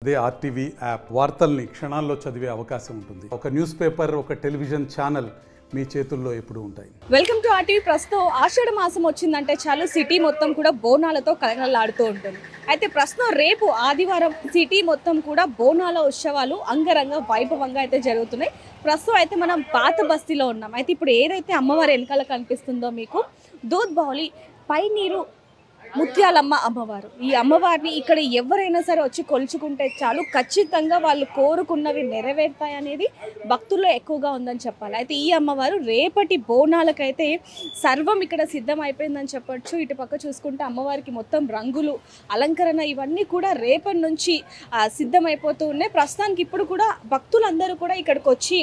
అదే RTV app వార్తల్ని క్షణాల్లో చదివే అవకాశం ఉంటుంది ఒక న్యూస్ పేపర్ ఒక టెలివిజన్ ఛానల్ మీ చేతుల్లో ఎప్పుడూ ఉంటాయి వెల్కమ్ టు ఆర్టీవీ ప్రస్తుతం ఆషాఢ మాసం వచ్చిందంటే చాలు సిటీ మొత్తం కూడా బోనాలతో కలకలలాడుతూ ఉంటుంది అయితే ప్రస్తుతం రేపు ఆదివారం సిటీ మొత్తం కూడా బోనాల ఉత్సవాలు అంగరంగ వైభవంగా అయితే జరుగుతున్నాయి ప్రస్తుతం అయితే మనం పాత బస్తీలో ఉన్నాం అయితే ఇప్పుడు ఏదైతే అమ్మవారి వెనకాల కనిపిస్తుందో మీకు దూద్ బౌలి పై నీరు ముత్యాలమ్మ అమ్మవారు ఈ అమ్మవారిని ఇక్కడ ఎవరైనా సరే వచ్చి కొలుచుకుంటే చాలు ఖచ్చితంగా వాళ్ళు కోరుకున్నవి నెరవేరుతాయి అనేది భక్తుల్లో ఎక్కువగా ఉందని చెప్పాలి అయితే ఈ అమ్మవారు రేపటి బోనాలకైతే సర్వం ఇక్కడ సిద్ధం అయిపోయిందని చెప్పొచ్చు ఇటు పక్క చూసుకుంటే అమ్మవారికి మొత్తం రంగులు అలంకరణ ఇవన్నీ కూడా రేపటి నుంచి ఆ, సిద్ధమైపోతూ ఉన్నాయి ప్రస్తుతానికి ఇప్పుడు కూడా భక్తులందరూ కూడా ఇక్కడికి వచ్చి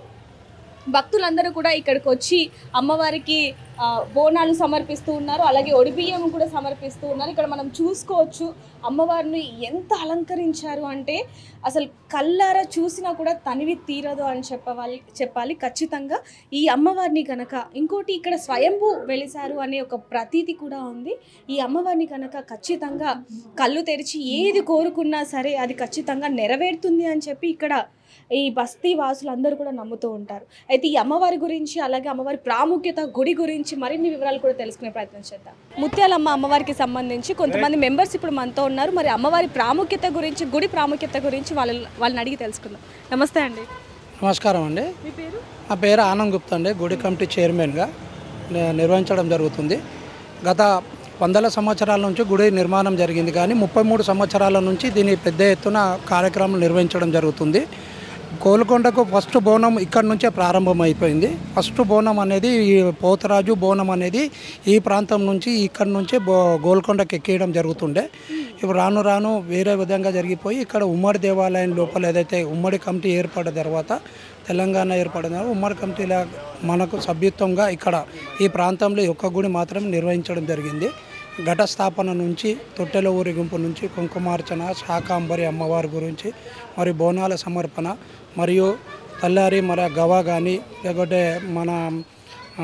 భక్తులందరూ కూడా ఇక్కడికి వచ్చి అమ్మవారికి ఆ, బోనాలు సమర్పిస్తూ ఉన్నారు అలాగే ఒడిబియ్యం కూడా సమర్పిస్తూ ఉన్నారు ఇక్కడ మనం చూసుకోవచ్చు అమ్మవారిని ఎంత అలంకరించారు అంటే అసలు కళ్ళారా చూసినా కూడా తనివి తీరదు అని చెప్పవాలి చెప్పాలి ఖచ్చితంగా ఈ అమ్మవారిని కనుక ఇంకోటి ఇక్కడ స్వయంభూ వెలిసారు అనే ఒక ప్రతీతి కూడా ఉంది ఈ అమ్మవారిని కనుక ఖచ్చితంగా కళ్ళు తెరిచి ఏది కోరుకున్నా సరే అది ఖచ్చితంగా నెరవేరుతుంది అని చెప్పి ఇక్కడ ఈ బస్తీ వాసులందరూ కూడా నమ్ముతూ ఉంటారు అయితే ఈ అమ్మవారి గురించి అలాగే అమ్మవారి ప్రాముఖ్యత గుడి గురించి మరిన్ని వివరాలు కూడా తెలుసుకునే ప్రయత్నం చేద్దాం ముత్యాలమ్మ అమ్మవారికి సంబంధించి కొంతమంది మెంబర్స్ ఇప్పుడు మనతో ఉన్నారు మరి అమ్మవారి ప్రాముఖ్యత గురించి గుడి ప్రాముఖ్యత గురించి వాళ్ళ వాళ్ళని అడిగి తెలుసుకుందాం నమస్తే అండి నమస్కారం అండి మీ పేరు నా పేరు ఆనంద్ గుప్తా అండి గుడి కమిటీ చైర్మన్గా ని- నిర్వహించడం జరుగుతుంది గత వందల సంవత్సరాల నుంచి గుడి నిర్మాణం జరిగింది కానీ ముప్పై మూడు సంవత్సరాల నుంచి దీని పెద్ద ఎత్తున కార్యక్రమం నిర్వహించడం జరుగుతుంది కోలుకొండకు ఫస్ట్ బోనం ఇక్కడ నుంచే ప్రారంభమైపోయింది ఫస్ట్ బోనం అనేది ఈ పోతరాజు బోనం అనేది ఈ ప్రాంతం నుంచి ఇక్కడ నుంచే బో గోల్కొండకు ఎక్కేయడం జరుగుతుండే ఇప్పుడు రాను రాను వేరే విధంగా జరిగిపోయి ఇక్కడ ఉమ్మడి దేవాలయం లోపల ఏదైతే ఉమ్మడి కమిటీ ఏర్పడిన తర్వాత తెలంగాణ ఏర్పడిన తర్వాత ఉమ్మడి కమిటీల మనకు సభ్యత్వంగా ఇక్కడ ఈ ప్రాంతంలో ఈ ఒక్క గుడి మాత్రం నిర్వహించడం జరిగింది ఘట స్థాపన నుంచి తొట్టెల ఊరేగింపు నుంచి కుంకుమార్చన శాకాంబరి అమ్మవారి గురించి మరి బోనాల సమర్పణ మరియు తల్లారి మరి గవా కానీ లేకపోతే మన ఆ,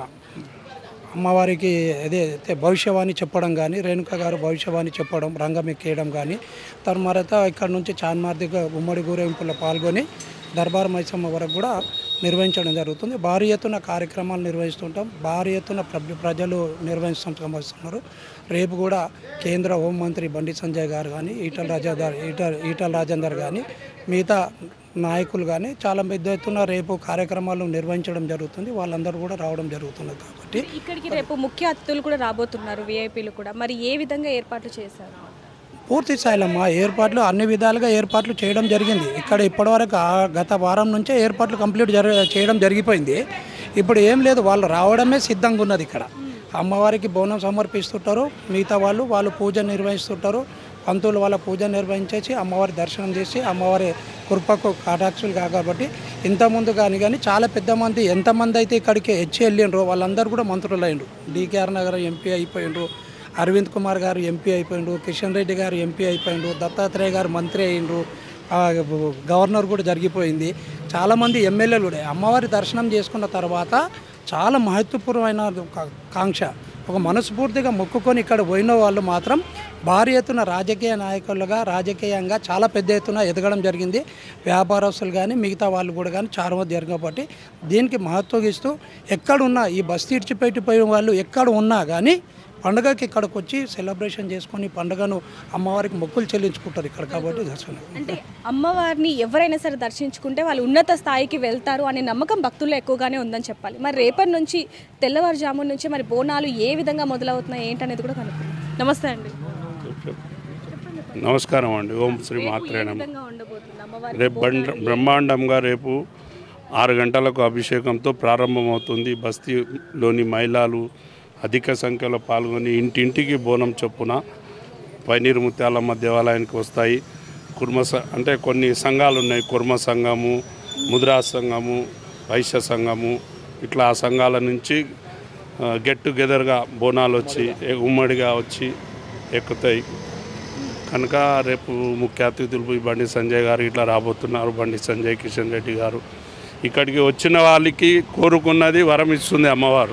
అమ్మవారికి అదే భవిష్యవాణి చెప్పడం కానీ రేణుక గారు భవిష్యవాణి చెప్పడం రంగం ఎక్కేయడం కానీ తర్వాత ఇక్కడ నుంచి చాన్మార్దిగా ఉమ్మడి ఊరేగింపులో పాల్గొని దర్బార్ మైసమ్మ వరకు కూడా నిర్వహించడం జరుగుతుంది భారీ ఎత్తున కార్యక్రమాలు నిర్వహిస్తుంటాం భారీ ఎత్తున ప్ర- ప్రజలు నిర్వహిస్తుంటాం వస్తున్నారు రేపు కూడా కేంద్ర హోంమంత్రి బండి సంజయ్ గారు కానీ ఈటల రాజేందర్ ఈటల ఈటల రాజేందర్ కానీ మిగతా నాయకులు కానీ చాలా పెద్ద ఎత్తున రేపు కార్యక్రమాలు నిర్వహించడం జరుగుతుంది వాళ్ళందరూ కూడా రావడం జరుగుతుంది కాబట్టి ఇక్కడికి రేపు ముఖ్య అతిథులు కూడా రాబోతున్నారు విఐపీలు కూడా మరి ఏ విధంగా ఏర్పాట్లు చేశారు పూర్తి స్థాయిలమ్మా ఏర్పాట్లు అన్ని విధాలుగా ఏర్పాట్లు చేయడం జరిగింది ఇక్కడ ఇప్పటివరకు ఆ గత వారం నుంచే ఏర్పాట్లు కంప్లీట్ జర చేయడం జరిగిపోయింది ఇప్పుడు ఏం లేదు వాళ్ళు రావడమే సిద్ధంగా ఉన్నది ఇక్కడ అమ్మవారికి బోనం సమర్పిస్తుంటారు మిగతా వాళ్ళు వాళ్ళు పూజ నిర్వహిస్తుంటారు పంతులు వాళ్ళ పూజ నిర్వహించేసి అమ్మవారి దర్శనం చేసి అమ్మవారి కృపకు కాటాక్షులు కాబట్టి ఇంతకుముందు కానీ కానీ చాలా పెద్ద మంది ఎంతమంది అయితే ఇక్కడికి వచ్చి వెళ్ళిండ్రో వాళ్ళందరూ కూడా మంత్రులు అయ్యిండ్రు డికేఆర్ నగర్ ఎంపీ అయిపోయిండ్రు అరవింద్ కుమార్ గారు ఎంపీ అయిపోయిండు కిషన్ రెడ్డి గారు ఎంపీ అయిపోయిండు దత్తాత్రేయ గారు మంత్రి అయిండ్రు ఆ, గవర్నర్ కూడా జరిగిపోయింది చాలామంది ఎమ్మెల్యేలు కూడా అమ్మవారి దర్శనం చేసుకున్న తర్వాత చాలా మహత్వపూర్వమైన ఒక కాంక్ష ఒక మనస్ఫూర్తిగా మొక్కుకొని ఇక్కడ పోయిన వాళ్ళు మాత్రం భారీ ఎత్తున రాజకీయ నాయకులుగా రాజకీయంగా చాలా పెద్ద ఎత్తున ఎదగడం జరిగింది వ్యాపారస్తులు కానీ మిగతా వాళ్ళు కూడా కానీ చాలా మంది జరిగిన కాబట్టి దీనికి మహత్వం ఇస్తూ ఎక్కడున్నా ఈ బస్తీ ఇడిచిపెట్టిపోయిన వాళ్ళు ఎక్కడ ఉన్నా కానీ పండుగకి ఇక్కడికి వచ్చి సెలబ్రేషన్ చేసుకొని పండుగను అమ్మవారికి మొక్కులు చెల్లించుకుంటారు ఇక్కడ కాబట్టి దర్శనం అంటే అమ్మవారిని ఎవరైనా సరే దర్శించుకుంటే వాళ్ళు ఉన్నత స్థాయికి వెళ్తారు అనే నమ్మకం భక్తుల్లో ఎక్కువగానే ఉందని చెప్పాలి మరి రేపటి నుంచి తెల్లవారుజామున నుంచి మరి బోనాలు ఏ విధంగా మొదలవుతున్నాయి ఏంటనేది కూడా కనుక్కుందాం నమస్తే అండి నమస్కారం అండి ఓం శ్రీ ఏ మాత్రే నమ విధంగా ఉండబోతుంది అమ్మవారి రేపు బండ బ్రహ్మాండంగా రేపు ఆరు గంటలకు అభిషేకంతో ప్రారంభమవుతుంది బస్తీలోని మహిళలు అధిక సంఖ్యలో పాల్గొని ఇంటింటికి బోనం చొప్పున పైనీరు ముత్యాలమ్మ దేవాలయానికి వస్తాయి కుర్మ స- అంటే కొన్ని సంఘాలు ఉన్నాయి కుర్మ సంఘము ముద్రా సంఘము వైశ్య సంఘము ఇట్లా ఆ సంఘాల నుంచి గెట్ టుగెదర్గా బోనాలు వచ్చి ఏ- ఉమ్మడిగా వచ్చి ఎక్కుతాయి కనుక రేపు ముఖ్య అతిథులు ఈ బండి సంజయ్ గారు ఇట్లా రాబోతున్నారు బండి సంజయ్ కిషన్ రెడ్డి గారు ఇక్కడికి వచ్చిన వాళ్ళకి కోరుకున్నది వరం ఇస్తుంది అమ్మవారు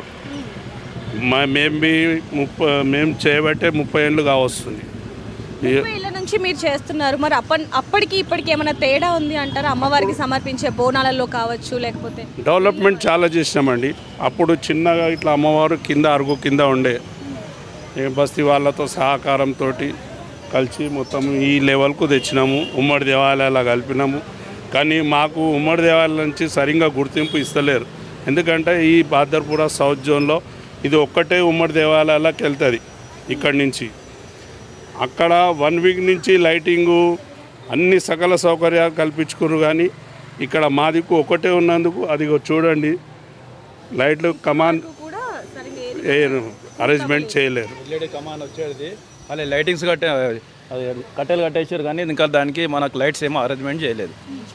మా మేము బి ముప్పై మేము చేయబట్టే ముప్పై ఏళ్ళుగా వస్తుంది ఈ- ముప్పై ఏళ్ళ నుంచి నుంచి మీరు చేస్తున్నారు మరి అప్ప అప్పటికి ఇప్పటికి ఏమైనా తేడా ఉంది అంటారా అమ్మవారికి సమర్పించే బోనాలలో కావచ్చు లేకపోతే డెవలప్మెంట్ చాలా చేసినామండి అప్పుడు చిన్నగా ఇట్లా అమ్మవారు కింద అరుగు కింద ఉండే ఏ బస్తీ వాళ్ళతో సహకారంతో కలిసి మొత్తం ఈ లెవెల్కు తెచ్చినాము ఉమ్మడి దేవాలయాల కలిపినాము కానీ మాకు ఉమ్మడి దేవాలయాల నుంచి సరిగ్గా గుర్తింపు ఇస్తలేరు ఎందుకంటే ఈ బాదర్పుర సౌత్ జోన్లో ఇది ఒక్కటే ఉమ్మడి దేవాలయాలకు వెళ్తుంది ఇక్కడి నుంచి అక్కడ వన్ వీక్ నుంచి లైటింగు అన్ని సకల సౌకర్యాలు కల్పించుకున్నారు కానీ ఇక్కడ మా దిక్కు ఒకటే ఉన్నందుకు అది చూడండి లైట్లు కమాన్ కూడా సరిగ్గా ఏ అరేంజ్మెంట్ చేయలేరు ఎల్ఈడి కమాన్ వచ్చేది మళ్ళీ లైటింగ్స్ కట్టే అది కట్టెలు కట్టేసారు కానీ ఇంకా దానికి మనకు లైట్స్ ఏమో అరేంజ్మెంట్ చేయలేదు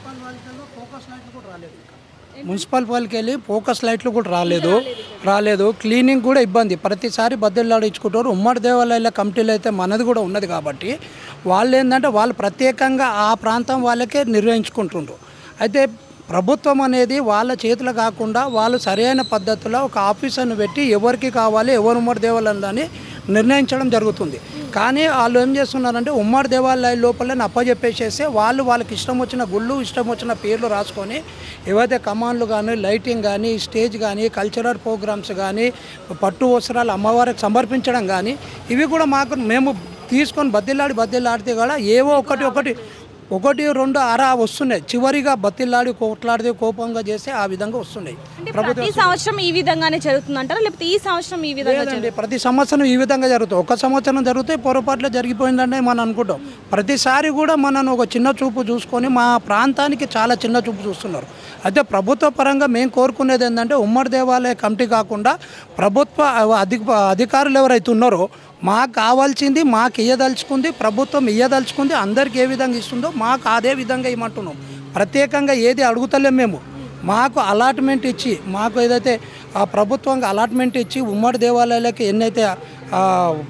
మున్సిపల్ వాళ్ళకి వెళ్ళి ఫోకస్ లైట్లు కూడా రాలేదు రాలేదు క్లీనింగ్ కూడా ఇబ్బంది ప్రతిసారి బద్దెలాడించుకుంటారు ఉమ్మడి దేవాలయాల కమిటీలు అయితే మనది కూడా ఉన్నది కాబట్టి వాళ్ళు ఏంటంటే వాళ్ళు ప్రత్యేకంగా ఆ ప్రాంతం వాళ్ళకే నిర్వహించుకుంటుండ్రు అయితే ప్రభుత్వం అనేది వాళ్ళ చేతులు కాకుండా వాళ్ళు సరైన పద్ధతిలో ఒక ఆఫీసర్ని పెట్టి ఎవరికి కావాలి ఎవరు ఉమ్మడి దేవాలయం అని నిర్ణయించడం జరుగుతుంది కానీ వాళ్ళు ఏం చేస్తున్నారంటే ఉమ్మడి దేవాలయ లోపల అప్పచెప్పేసేసి వాళ్ళు వాళ్ళకి ఇష్టం వచ్చిన గుళ్ళు ఇష్టం వచ్చిన పేర్లు రాసుకొని ఏవైతే కమాండ్లు కానీ లైటింగ్ కానీ స్టేజ్ కానీ కల్చరల్ ప్రోగ్రామ్స్ కానీ పట్టు వస్త్రాలు అమ్మవారికి సమర్పించడం కానీ ఇవి కూడా మాకు మేము తీసుకొని బద్దెలాడి బద్దెలాడితే కూడా ఏవో ఒకటి ఒకటి ఒకటి రెండు అర వస్తున్నాయి చివరిగా బతిల్లాడి కోట్లాడితే కోపంగా చేస్తే ఆ విధంగా వస్తున్నాయి అంటే ప్రతి సంవత్సరం ఈ విధంగానే జరుగుతుందంటారా లేకపోతే ఈ సంవత్సరం ఈ విధంగా లేదండి ప్రతి సంవత్సరం ఈ విధంగా జరుగుతుంది ఒక సంవత్సరం జరిగితే పొరపాట్లు జరిగిపోయిందంటే మనం అనుకుంటాం ప్రతిసారి కూడా మనం ఒక చిన్న చూపు చూసుకొని మా ప్రాంతానికి చాలా చిన్న చూపు చూస్తున్నారు అయితే ప్రభుత్వ పరంగా మేము కోరుకునేది ఏంటంటే ఉమ్మడి దేవాలయ కమిటీ కాకుండా ప్రభుత్వ అధిక అధికారులు ఎవరైతే ఉన్నారో మాకు కావాల్సింది మాకు ఇయ్యదలుచుకుంది ప్రభుత్వం ఇయ్యదలుచుకుంది అందరికి ఏ విధంగా ఇస్తుందో మాకు అదే విధంగా ఇవ్వమంటున్నాం ప్రత్యేకంగా ఏది అడుగుతలేం మేము మాకు అలాట్మెంట్ ఇచ్చి మాకు ఏదైతే ఆ ప్రభుత్వంగా అలాట్మెంట్ ఇచ్చి ఉమ్మడి దేవాలయాలకి ఎన్నైతే ఆ,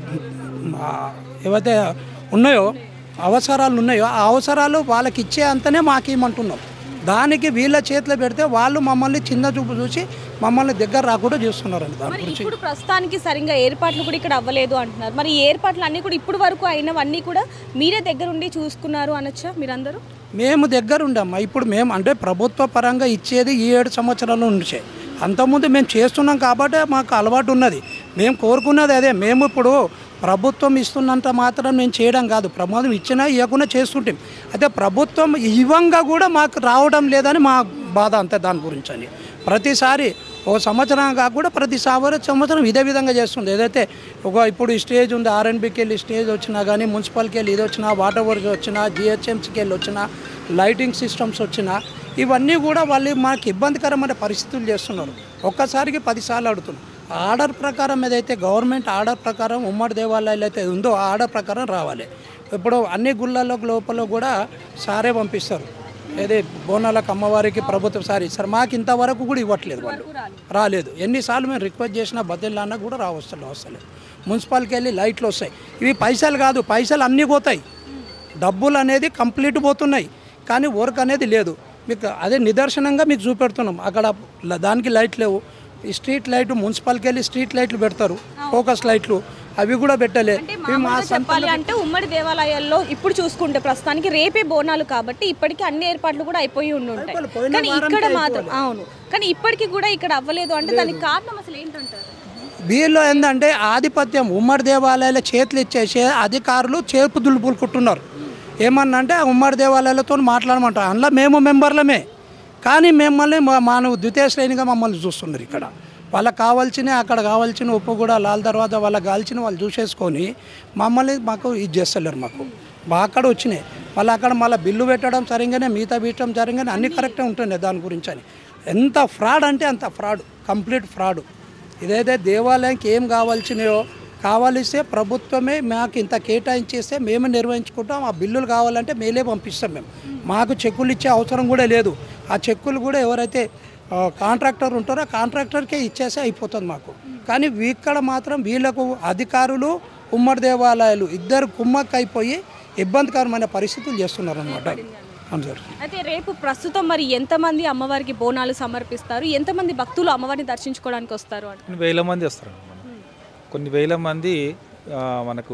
ఆ, ఏవైతే ఉన్నాయో అవసరాలు ఉన్నాయో ఆ అవసరాలు వాళ్ళకి ఇచ్చే అంతనే మాకు ఇవ్వమంటున్నాం దానికి వీళ్ళ చేతిలో పెడితే వాళ్ళు మమ్మల్ని చిన్న చూపు చూసి మమ్మల్ని దగ్గర రాకుండా చేస్తున్నారండి దాని మరి గురించి ఇప్పుడు ప్రస్తుతానికి సరిగ్గా ఏర్పాట్లు కూడా ఇక్కడ అవ్వలేదు అంటున్నారు మరి ఈ ఏర్పాట్లు అన్ని కూడా ఇప్పుడు వరకు అయినవన్నీ కూడా మీరే దగ్గరుండి చూసుకున్నారు అనొచ్చా మీరందరూ మేము దగ్గర ఉండమ్మా ఇప్పుడు మేము అంటే ప్రభుత్వ పరంగా ఇచ్చేది ఈ ఏడు సంవత్సరాల నుంచే అంతకుముందు మేము చేస్తున్నాం కాబట్టి మాకు అలవాటు ఉన్నది మేము కోరుకున్నది అదే మేము ఇప్పుడు ప్రభుత్వం ఇస్తున్నంత మాత్రం మేము చేయడం కాదు ప్రమాదం ఇచ్చినా ఇవ్వకుండా చేస్తుంటాం అయితే ప్రభుత్వం ఇవ్వంగా కూడా మాకు రావడం లేదని మా బాధ అంతే దాని గురించి అని ప్రతిసారి ఓ సంవత్సరం కాకుండా ప్రతి సంవత్సరం సంవత్సరం ఇదే విధంగా చేస్తుంది ఏదైతే ఒక ఇప్పుడు ఈ స్టేజ్ ఉంది ఆర్ఎన్బికి వెళ్ళి స్టేజ్ వచ్చినా కానీ మున్సిపల్కి వెళ్ళి ఇది వచ్చినా వాటర్ వర్క్ వచ్చినా జిహెచ్ఎంసీకి వెళ్ళి వచ్చినా లైటింగ్ సిస్టమ్స్ వచ్చినా ఇవన్నీ కూడా వాళ్ళు మాకు ఇబ్బందికరమైన పరిస్థితులు చేస్తున్నారు ఒక్కసారికి పదిసార్లు అడుగుతున్నారు ఆర్డర్ ప్రకారం ఏదైతే గవర్నమెంట్ ఆర్డర్ ప్రకారం ఉమ్మడి దేవాలయాలు అయితే ఉందో ఆ ఆర్డర్ ప్రకారం రావాలి ఇప్పుడు అన్ని గుళ్ళల్లో లోపల కూడా సారే పంపిస్తారు ఏది బోనాలకు అమ్మవారికి ప్రభుత్వం సారి ఇస్తారు మాకు ఇంతవరకు కూడా ఇవ్వట్లేదు వాళ్ళు రాలేదు ఎన్నిసార్లు మేము రిక్వెస్ట్ చేసినా బద్దెల్లాన్నా కూడా రావస్తలే వస్తలేదు మున్సిపాలిటీకి వెళ్ళి లైట్లు వస్తాయి ఇవి పైసలు కాదు పైసలు అన్నీ పోతాయి డబ్బులు అనేది కంప్లీట్ పోతున్నాయి కానీ వర్క్ అనేది లేదు మీకు అదే నిదర్శనంగా మీకు చూపెడుతున్నాం అక్కడ ల- దానికి లైట్ లేవు ఈ స్ట్రీట్ లైట్ మున్సిపాలిటీకి వెళ్ళి స్ట్రీట్ లైట్లు పెడతారు ఫోకస్ లైట్లు అవి కూడా పెట్టలే అంటే ఇవి మా మామూలుగా చెప్పాలి అంటే ఉమ్మడి దేవాలయాల్లో ఇప్పుడు చూసుకుంటే ప్రస్తుతానికి రేపే బోనాలు కాబట్టి ఇప్పటికి అన్ని ఏర్పాట్లు కూడా అయిపోయి ఉండి ఉంటాయి అయిపోలే, పోయిన కానీ వారానికి ఇక్కడ మాత్రం అవును కానీ ఇప్పటికి కూడా ఇక్కడ అవ్వలేదు అంటే దానికి కారణం అసలు ఏంటంటారు వీళ్ళు ఏంటంటే ఆధిపత్యం ఉమ్మడి దేవాలయాల చేతులు ఇచ్చేసే అధికారులు చేర్పు దులుపుకుంటున్నారు ఏమన్నా అంటే ఉమ్మడి దేవాలయాలతో మాట్లాడమంటారు అందులో మేము మెంబర్లమే కానీ మిమ్మల్ని మా- మానవ ద్వితీయ శ్రేణిగా మమ్మల్ని చూస్తున్నారు ఇక్కడ వాళ్ళకి కావాల్సిన అక్కడ కావాల్సిన ఉప్పు కూడా లాల్ తర్వాత వాళ్ళకి కావాల్సిన వాళ్ళు చూసేసుకొని మమ్మల్ని మాకు ఇది చేస్తలేరు మాకు మా అక్కడ వచ్చినాయి మళ్ళీ అక్కడ మళ్ళీ బిల్లు పెట్టడం సరిగానే మిగతా పెట్టడం సరిగానే అన్ని కరెక్టే ఉంటున్నాయి దాని గురించి అని ఎంత ఫ్రాడ్ అంటే అంత ఫ్రాడ్ కంప్లీట్ ఫ్రాడ్ ఇదైతే దేవాలయానికి ఏం కావాల్సినాయో కావాలిస్తే ప్రభుత్వమే మాకు ఇంత కేటాయించేస్తే మేము నిర్వహించుకుంటాం ఆ బిల్లులు కావాలంటే మేలే పంపిస్తాం మేము మాకు చెక్కులు ఇచ్చే అవసరం కూడా లేదు ఆ చెక్కులు కూడా ఎవరైతే ఆ, కాంట్రాక్టర్ ఉంటారో ఆ కాంట్రాక్టర్కే ఇచ్చేస్తే అయిపోతుంది మాకు కానీ ఇక్కడ మాత్రం వీళ్ళకు అధికారులు ఉమ్మడి దేవాలయాలు ఇద్దరు కుమ్మక్క అయిపోయి ఇబ్బందికరమైన పరిస్థితులు చేస్తున్నారు అనమాట అవును సార్ అయితే రేపు ప్రస్తుతం మరి ఎంతమంది అమ్మవారికి బోనాలు సమర్పిస్తారు ఎంతమంది భక్తులు అమ్మవారిని దర్శించుకోవడానికి వస్తారు అంటే కొన్ని వేల మంది వస్తారు మన కొన్ని వేల మంది ఆ, మనకు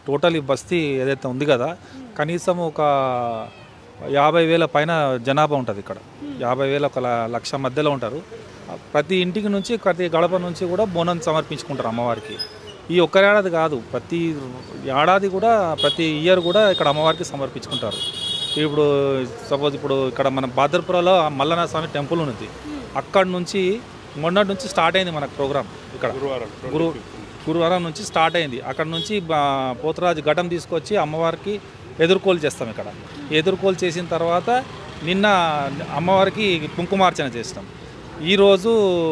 టోటల్ ఈ బస్తీ ఏదైతే ఉంది కదా కనీసం ఒక యాభై వేల పైన జనాభా ఉంటుంది ఇక్కడ యాభై వేల ఒక ల- లక్ష మధ్యలో ఉంటారు ప్రతి ఇంటికి నుంచి ప్రతి గడప నుంచి కూడా బోనం సమర్పించుకుంటారు అమ్మవారికి ఈ ఒక్క ఏడాది కాదు ప్రతి ఏడాది కూడా ప్రతి ఇయర్ కూడా ఇక్కడ అమ్మవారికి సమర్పించుకుంటారు ఇప్పుడు సపోజ్ ఇప్పుడు ఇక్కడ మన బాదర్పురలో మల్లన్న స్వామి టెంపుల్ ఉంది అక్కడ నుంచి మొన్నటి నుంచి స్టార్ట్ అయింది మనకు ప్రోగ్రామ్ ఇక్కడ గురువారం గురు గురువారం నుంచి స్టార్ట్ అయింది అక్కడ నుంచి బా- పోతురాజు ఘటం తీసుకొచ్చి అమ్మవారికి ఎదుర్కోలు చేస్తాం ఇక్కడ ఎదుర్కోలు చేసిన తర్వాత నిన్న అమ్మవారికి కుంకుమార్చన చేస్తాం ఈరోజు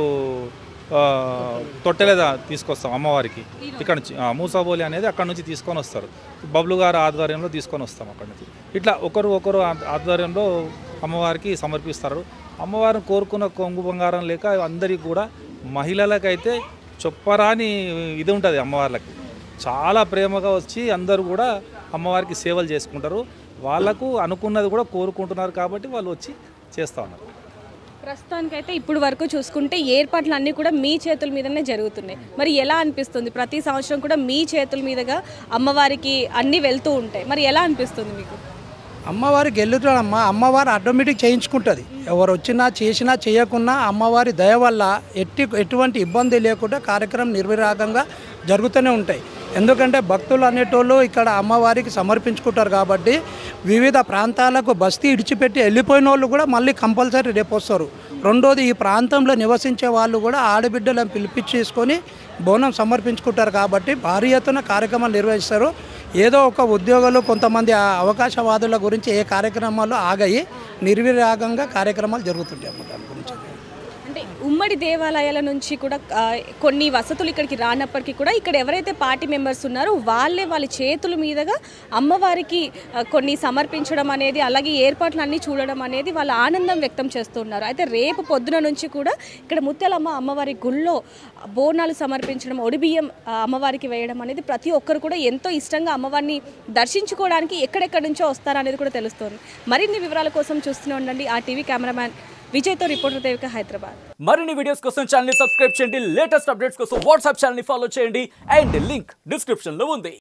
ఆ, తొట్టెలేద తీసుకొస్తాం అమ్మవారికి ఇక్కడ నుంచి ఆ, మూసాబోలి అనేది అక్కడ నుంచి తీసుకొని వస్తారు బబ్లు గారు ఆధ్వర్యంలో తీసుకొని వస్తాం అక్కడ నుంచి ఇట్లా ఒకరు ఒకరు ఆ- ఆధ్వర్యంలో అమ్మవారికి సమర్పిస్తారు అమ్మవారిని కోరుకున్న కొంగు బంగారం లేక అందరికీ కూడా మహిళలకైతే చొప్పరాని ఇది ఉంటుంది అమ్మవార్లకి చాలా ప్రేమగా వచ్చి అందరూ కూడా అమ్మవారికి సేవలు చేసుకుంటారు వాళ్ళకు అనుకున్నది కూడా కోరుకుంటున్నారు కాబట్టి వాళ్ళు వచ్చి చేస్తూ ఉన్నారు ప్రస్తుతానికైతే ఇప్పుడు వరకు చూసుకుంటే ఏర్పాట్లు అన్నీ కూడా మీ చేతుల మీదనే జరుగుతున్నాయి మరి ఎలా అనిపిస్తుంది ప్రతి సంవత్సరం కూడా మీ చేతుల మీదుగా అమ్మవారికి అన్నీ వెళ్తూ ఉంటాయి మరి ఎలా అనిపిస్తుంది మీకు అమ్మవారికి వెళ్ళుతాడమ్మా అమ్మవారు ఆటోమేటిక్ చేయించుకుంటుంది ఎవరు వచ్చినా చేసినా చేయకున్నా అమ్మవారి దయ వల్ల ఎట్టి ఎటువంటి ఇబ్బంది లేకుండా కార్యక్రమం నిర్విరాగంగా జరుగుతూనే ఉంటాయి ఎందుకంటే భక్తులు అనేటోళ్ళు ఇక్కడ అమ్మవారికి సమర్పించుకుంటారు కాబట్టి వివిధ ప్రాంతాలకు బస్తీ ఇడిచిపెట్టి వెళ్ళిపోయిన వాళ్ళు కూడా మళ్ళీ కంపల్సరీ రేపు వస్తారు రెండోది ఈ ప్రాంతంలో నివసించే వాళ్ళు కూడా ఆడబిడ్డలను పిలిపించేసుకొని బోనం సమర్పించుకుంటారు కాబట్టి భారీ ఎత్తున కార్యక్రమాలు నిర్వహిస్తారు ఏదో ఒక ఉద్యోగులు కొంతమంది ఆ అవకాశవాదుల గురించి ఏ కార్యక్రమాలు ఆగాయి నిర్విరాగంగా కార్యక్రమాలు జరుగుతుంటాయి అమ్మ దాని గురించి అంటే ఉమ్మడి దేవాలయాల నుంచి కూడా ఆ, కొన్ని వసతులు ఇక్కడికి రానప్పటికీ కూడా ఇక్కడ ఎవరైతే పార్టీ మెంబర్స్ ఉన్నారో వాళ్ళే వాళ్ళ చేతుల మీదుగా అమ్మవారికి ఆ, కొన్ని సమర్పించడం అనేది అలాగే ఏర్పాట్లు అన్నీ చూడడం అనేది వాళ్ళ ఆనందం వ్యక్తం చేస్తున్నారు అయితే రేపు పొద్దున నుంచి కూడా ఇక్కడ ముత్యాలమ్మ అమ్మవారి గుళ్ళో బోనాలు సమర్పించడం ఒడిబియ్యం ఆ, అమ్మవారికి వేయడం అనేది ప్రతి ఒక్కరు కూడా ఎంతో ఇష్టంగా అమ్మవారిని దర్శించుకోవడానికి ఎక్కడెక్కడి నుంచో వస్తారనేది కూడా తెలుస్తుంది మరిన్ని వివరాల కోసం చూస్తూనే ఉండండి ఆ టీవీ కెమెరామ్యాన్ విజయ్తో రిపోర్టర్ దేవిక హైదరాబాద్ మరిన్ని వీడియోస్ కోసం ఛానల్ సబ్స్క్రైబ్ చేయండి లేటెస్ట్ అప్డేట్స్ కోసం వాట్సాప్ ఛానల్ ఫాలో చేయండి అండ్ లింక్ డిస్క్రిప్షన్ లో ఉంది